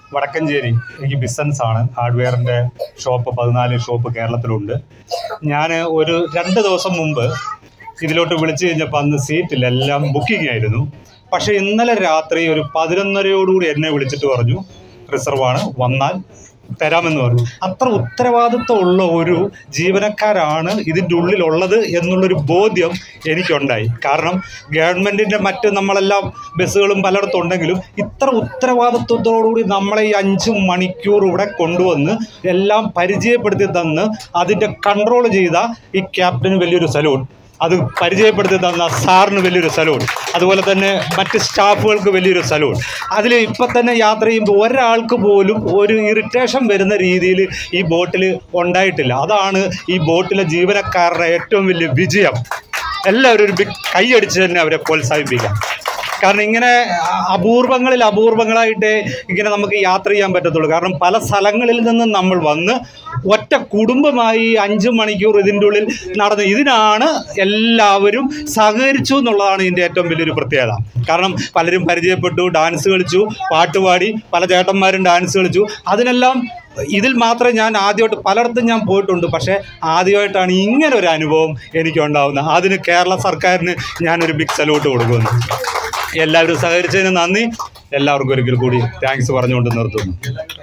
വടക്കഞ്ചേരി എനിക്ക് ബിസിനസ് ആണ് ഹാർഡ്വെയറിൻ്റെ ഷോപ്പ് പതിനാല് ഷോപ്പ് കേരളത്തിലുണ്ട് ഞാൻ ഒരു രണ്ട് ദിവസം മുമ്പ് ഇതിലോട്ട് വിളിച്ചു കഴിഞ്ഞപ്പോൾ അന്ന് സീറ്റില്ല എല്ലാം ബുക്കിംഗ് ആയിരുന്നു പക്ഷേ ഇന്നലെ രാത്രി ഒരു പതിനൊന്നരയോടുകൂടി എന്നെ വിളിച്ചിട്ട് പറഞ്ഞു റിസർവാണ് വന്നാൽ തരാമെന്ന് പറഞ്ഞു അത്ര ഉത്തരവാദിത്വമുള്ള ഒരു ജീവനക്കാരാണ് ഇതിൻ്റെ ഉള്ളിലുള്ളത് എന്നുള്ളൊരു ബോധ്യം എനിക്കുണ്ടായി കാരണം ഗവൺമെൻറ്റിൻ്റെ മറ്റ് നമ്മളെല്ലാം ബസ്സുകളും പലയിടത്തും ഉണ്ടെങ്കിലും ഇത്ര ഉത്തരവാദിത്വത്തോടുകൂടി നമ്മളെ ഈ അഞ്ച് മണിക്കൂർ ഇവിടെ കൊണ്ടുവന്ന് എല്ലാം പരിചയപ്പെടുത്തി തന്ന് അതിൻ്റെ കൺട്രോൾ ചെയ്ത ഈ ക്യാപ്റ്റന് വലിയൊരു സലൂട്ട് അത് പരിചയപ്പെടുത്തി തന്ന സാറിന് വലിയൊരു സലൂട്ട് അതുപോലെ തന്നെ മറ്റ് സ്റ്റാഫുകൾക്ക് വലിയൊരു സലൂട്ട് അതിൽ ഇപ്പം തന്നെ യാത്ര ചെയ്യുമ്പോൾ ഒരാൾക്ക് പോലും ഒരു ഇറിറ്റേഷൻ വരുന്ന രീതിയിൽ ഈ ബോട്ടിൽ ഉണ്ടായിട്ടില്ല അതാണ് ഈ ബോട്ടിലെ ജീവനക്കാരുടെ ഏറ്റവും വലിയ വിജയം എല്ലാവരും ഒരു ബിഗ് കൈയടിച്ച് തന്നെ അവരെ പ്രോത്സാഹിപ്പിക്കാം കാരണം ഇങ്ങനെ അപൂർവങ്ങളിൽ അപൂർവങ്ങളായിട്ട് ഇങ്ങനെ നമുക്ക് യാത്ര ചെയ്യാൻ പറ്റത്തുള്ളൂ കാരണം പല സ്ഥലങ്ങളിൽ നിന്നും നമ്മൾ വന്ന് ഒറ്റ കുടുംബമായി അഞ്ച് മണിക്കൂർ ഇതിൻ്റെ ഉള്ളിൽ നടന്ന് ഇതിനാണ് എല്ലാവരും സഹകരിച്ചു എന്നുള്ളതാണ് ഇതിൻ്റെ ഏറ്റവും വലിയൊരു പ്രത്യേകത കാരണം പലരും പരിചയപ്പെട്ടു ഡാൻസ് കളിച്ചു പാട്ടുപാടി പല ചേട്ടന്മാരും ഡാൻസ് കളിച്ചു അതിനെല്ലാം ഇതിൽ മാത്രമേ ഞാൻ ആദ്യമായിട്ട് പലയിടത്തും ഞാൻ പോയിട്ടുണ്ട് പക്ഷേ ആദ്യമായിട്ടാണ് ഇങ്ങനെ ഒരു അനുഭവം എനിക്കുണ്ടാവുന്നത് അതിന് കേരള സർക്കാരിന് ഞാനൊരു ബിഗ് സല്യൂട്ട് കൊടുക്കുന്നു എല്ലാവരും സഹകരിച്ചതിന് നന്ദി എല്ലാവർക്കും ഒരിക്കൽ കൂടി താങ്ക്സ് പറഞ്ഞുകൊണ്ട് നിർത്തുന്നു